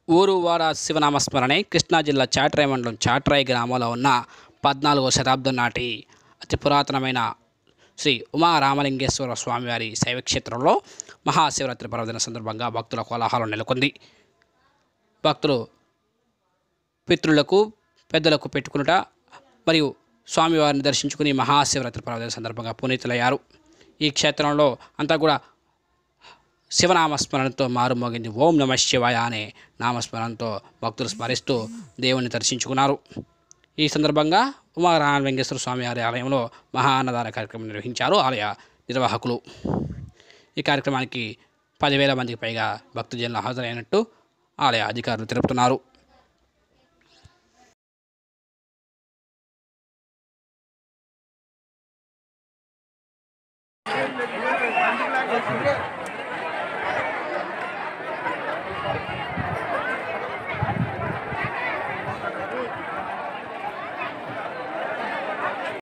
ఊరు వాడ శివనామస్మరణే కృష్ణా జిల్లా చాట్రాయి మండలం చాట్రాయి గ్రామంలో ఉన్న పద్నాలుగో శతాబ్దం నాటి అతి పురాతనమైన శ్రీ ఉమా రామలింగేశ్వర స్వామివారి శైవక్షేత్రంలో మహాశివరాత్రి పర్వదిన సందర్భంగా భక్తుల కోలాహలం నెలకొంది భక్తులు పితృలకు పెద్దలకు పెట్టుకునుట మరియు స్వామివారిని దర్శించుకుని మహాశివరాత్రి పర్వదిన సందర్భంగా పునీతులయ్యారు ఈ క్షేత్రంలో అంతా కూడా శివనామస్మరణతో మారుమోగింది ఓం నమ శివాయ అనే నామస్మరణతో భక్తులు స్మరిస్తూ దేవుని దర్శించుకున్నారు ఈ సందర్భంగా ఉమారామ వెంకటేశ్వర స్వామి వారి ఆలయంలో మహా అన్నదాన కార్యక్రమం నిర్వహించారు ఆలయ నిర్వాహకులు ఈ కార్యక్రమానికి పదివేల మందికి పైగా భక్తజనులు హాజరైనట్టు ఆలయ అధికారులు తెలుపుతున్నారు